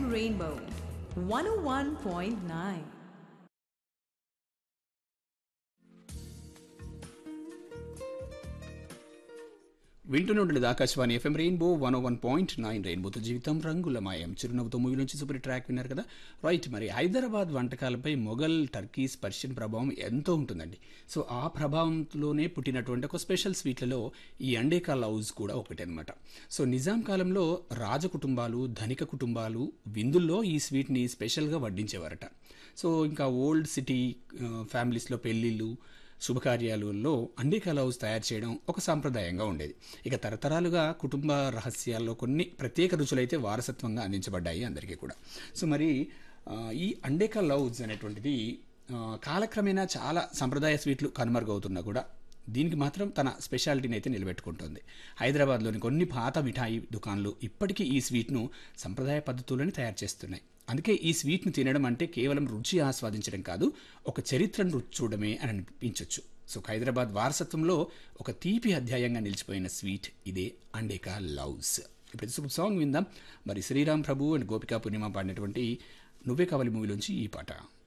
Rainbow 101.9. వింటూనే ఉండేది Akashvani FM rainbow one one point nine రెయిన్బోతో జీవితం రంగుల మాయం చిరునవ్వుతో మూవీ నుంచి సూపర్ ట్రాక్ విన్నారు కదా రైట్ మరి హైదరాబాద్ వంటకాలపై మొఘల్ టర్కీస్ పర్షియన్ ప్రభావం ఎంతో ఉంటుందండి సో ఆ ప్రభావంలోనే పుట్టినటువంటి ఒక స్పెషల్ స్వీట్లలో ఈ అండేకా లౌజ్ కూడా ఒకటి అనమాట సో నిజాం కాలంలో రాజ కుటుంబాలు ధనిక కుటుంబాలు విందుల్లో ఈ స్వీట్ని స్పెషల్గా వడ్డించేవారట సో ఇంకా ఓల్డ్ సిటీ ఫ్యామిలీస్లో పెళ్ళిళ్ళు శుభకార్యాలలో అండికా లౌజ్ తయారు చేయడం ఒక సాంప్రదాయంగా ఉండేది ఇక తరతరాలుగా కుటుంబ రహస్యాల్లో కొన్ని ప్రత్యేక రుచులైతే వారసత్వంగా అందించబడ్డాయి అందరికీ కూడా సో మరి ఆ, ఈ అండేకా లౌజ్ అనేటువంటిది ఆ, కాలక్రమేణా చాలా సంప్రదాయ స్వీట్లు కనుమరుగవుతున్నా కూడా దీనికి మాత్రం తన స్పెషాలిటీని అయితే నిలబెట్టుకుంటుంది హైదరాబాద్లోని కొన్ని పాత మిఠాయి దుకాన్లు ఇప్పటికీ ఈ స్వీట్ను సంప్రదాయ పద్ధతులని తయారు చేస్తున్నాయి అందుకే ఈ స్వీట్ను తినడం అంటే కేవలం రుచి ఆస్వాదించడం కాదు ఒక చరిత్రను రుచి చూడమే అని అనిపించవచ్చు సో హైదరాబాద్ వారసత్వంలో ఒక తీపి అధ్యాయంగా నిలిచిపోయిన స్వీట్ ఇదే అండేకా లవ్స్ ఇప్పుడు సూపర్ సాంగ్ విందాం మరి శ్రీరామ్ ప్రభు అండ్ గోపికా పూర్ణిమ పాడినటువంటి నువ్వే కావాలి మూవీలోంచి ఈ పాట